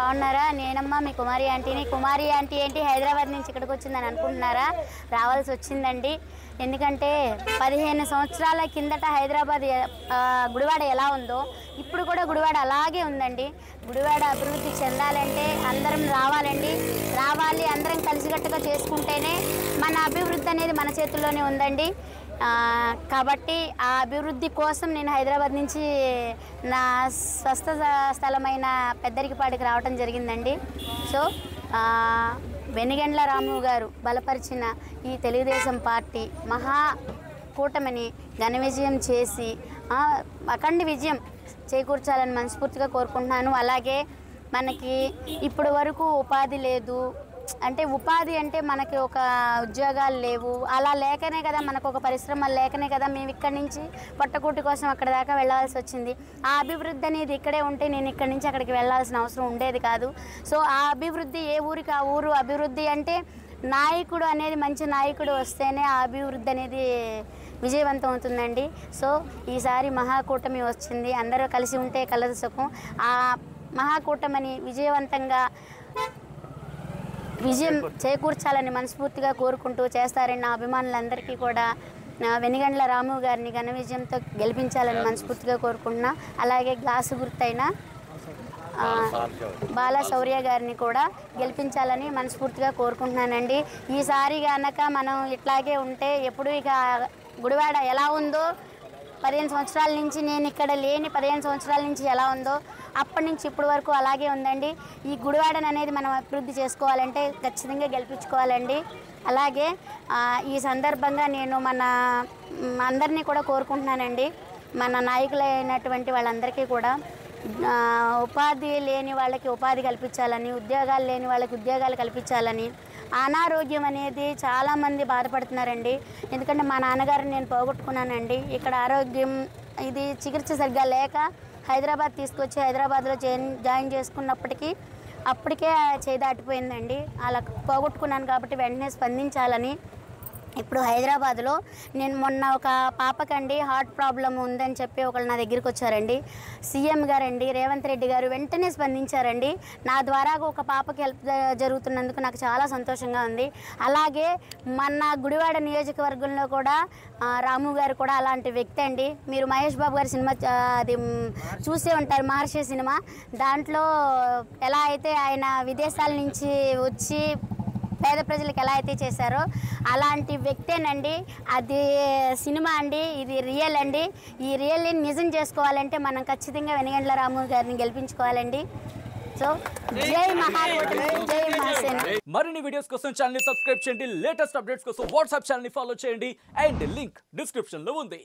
బాగున్నారా నేనమ్మా మీ కుమారి ఆంటీని కుమారి ఆంటీ ఏంటి హైదరాబాద్ నుంచి ఇక్కడికి వచ్చిందని అనుకుంటున్నారా రావాల్సి వచ్చిందండి ఎందుకంటే పదిహేను సంవత్సరాల కిందట హైదరాబాద్ ఎ- ఆ, గుడివాడ ఎలా ఉందో ఇప్పుడు కూడా గుడివాడ అలాగే ఉందండి గుడివాడ అభివృద్ధి చెందాలంటే అందరం రావాలండి రావాలి అందరం కలిసికట్టుగా చేసుకుంటేనే మన అభివృద్ధి అనేది మన చేతుల్లోనే ఉందండి ఆ, కాబట్టి ఆ అభివృద్ధి కోసం నేను హైదరాబాద్ నుంచి నా స్వస్థ స్థలమైన పెద్దరికిపాడికి రావటం జరిగిందండి సో ఆ, వెనిగండ్ల రాము గారు బలపరిచిన ఈ తెలుగుదేశం పార్టీ మహా కూటమిని ఘన విజయం చేసి ఆ, అఖండ విజయం చేకూర్చాలని మనస్ఫూర్తిగా కోరుకుంటున్నాను అలాగే మనకి ఇప్పటి వరకు ఉపాధి లేదు అంటే ఉపాధి అంటే మనకి ఒక ఉద్యోగాలు లేవు అలా లేకనే కదా మనకు ఒక పరిశ్రమలు లేకనే కదా మేము ఇక్కడి నుంచి పొట్టకూటి కోసం అక్కడ దాకా వెళ్ళాల్సి వచ్చింది ఆ అభివృద్ధి అనేది ఇక్కడే ఉంటే నేను ఇక్కడి నుంచి అక్కడికి వెళ్ళాల్సిన అవసరం ఉండేది కాదు సో ఆ అభివృద్ధి ఏ ఊరికి ఆ ఊరు అభివృద్ధి అంటే నాయకుడు అనేది మంచి నాయకుడు వస్తేనే ఆ అభివృద్ధి అనేది విజయవంతం అవుతుందండి సో ఈసారి మహాకూటమి వచ్చింది అందరూ కలిసి ఉంటే కలదు సుఖం ఆ మహాకూటమిని విజయవంతంగా విజయం చేకూర్చాలని మనస్ఫూర్తిగా కోరుకుంటూ చేస్తారని నా అభిమానులందరికీ కూడా నా వెనిగండ్ల రాము గారిని ఘన విజయంతో గెలిపించాలని మనస్ఫూర్తిగా కోరుకుంటున్నా అలాగే గ్లాసు గుర్తైన ఆ, బాల శౌర్య గారిని కూడా గెలిపించాలని మనస్ఫూర్తిగా కోరుకుంటున్నానండి ఈసారి గనక మనం ఇట్లాగే ఉంటే ఎప్పుడు ఇక గుడివాడ ఎలా ఉందో పదిహేను సంవత్సరాల నుంచి నేను ఇక్కడ లేని పదిహేను సంవత్సరాల నుంచి ఎలా ఉందో అప్పటి నుంచి ఇప్పటి వరకు అలాగే ఉందండి ఈ గుడివాడను అనేది మనం అభివృద్ధి చేసుకోవాలంటే ఖచ్చితంగా గెలిపించుకోవాలండి అలాగే ఆ, ఈ సందర్భంగా నేను మన మ్, అందరినీ కూడా కోరుకుంటున్నానండి మన నాయకులైనటువంటి వాళ్ళందరికీ కూడా ఆ, ఉపాధి లేని వాళ్ళకి ఉపాధి కల్పించాలని ఉద్యోగాలు లేని వాళ్ళకి ఉద్యోగాలు కల్పించాలని అనారోగ్యం అనేది చాలామంది బాధపడుతున్నారండి ఎందుకంటే మా నాన్నగారిని నేను పోగొట్టుకున్నానండి ఇక్కడ ఆరోగ్యం ఇది చికిత్స సరిగ్గా లేక హైదరాబాద్ తీసుకొచ్చి హైదరాబాద్లో జాయిన్ జాయిన్ చేసుకున్నప్పటికీ అప్పటికే చేయి దాటిపోయిందండి అలా పోగొట్టుకున్నాను కాబట్టి వెంటనే స్పందించాలని ఇప్పుడు హైదరాబాద్లో నేను మొన్న ఒక పాపకండి హార్ట్ ప్రాబ్లం ఉందని చెప్పి ఒకళ్ళు నా దగ్గరికి వచ్చారండి సీఎం గారండి రేవంత్ రెడ్డి గారు వెంటనే స్పందించారండి నా ద్వారా ఒక పాపకి హెల్ప్ జ- జరుగుతున్నందుకు నాకు చాలా సంతోషంగా ఉంది అలాగే మన గుడివాడ నియోజకవర్గంలో కూడా ఆ, రాము గారు కూడా అలాంటి వ్యక్తి అండి మీరు మహేష్ బాబు గారి సినిమా ఆ, అది మ్, చూసే ఉంటారు మహర్షి సినిమా దాంట్లో ఎలా అయితే ఆయన విదేశాల నుంచి వచ్చి పేద ప్రజలకు ఎలా అయితే చేశారో అలాంటి వ్యక్తేనండి అది సినిమా అండి ఇది రియల్ అండి ఈ రియల్ని నిజం చేసుకోవాలంటే మనం ఖచ్చితంగా వెనగండ్ల రాము గారిని గెలిపించుకోవాలండి సో జై మహాకూటమి జై మహాసేన మరిన్ని వీడియోస్ కోసం ఛానల్ సబ్స్క్రైబ్ చేయండి లేటెస్ట్ అప్డేట్స్ కోసం వాట్సాప్ ఛానల్ ఫాలో చేయండి అండ్ లింక్ డిస్క్రిప్షన్ లో ఉంది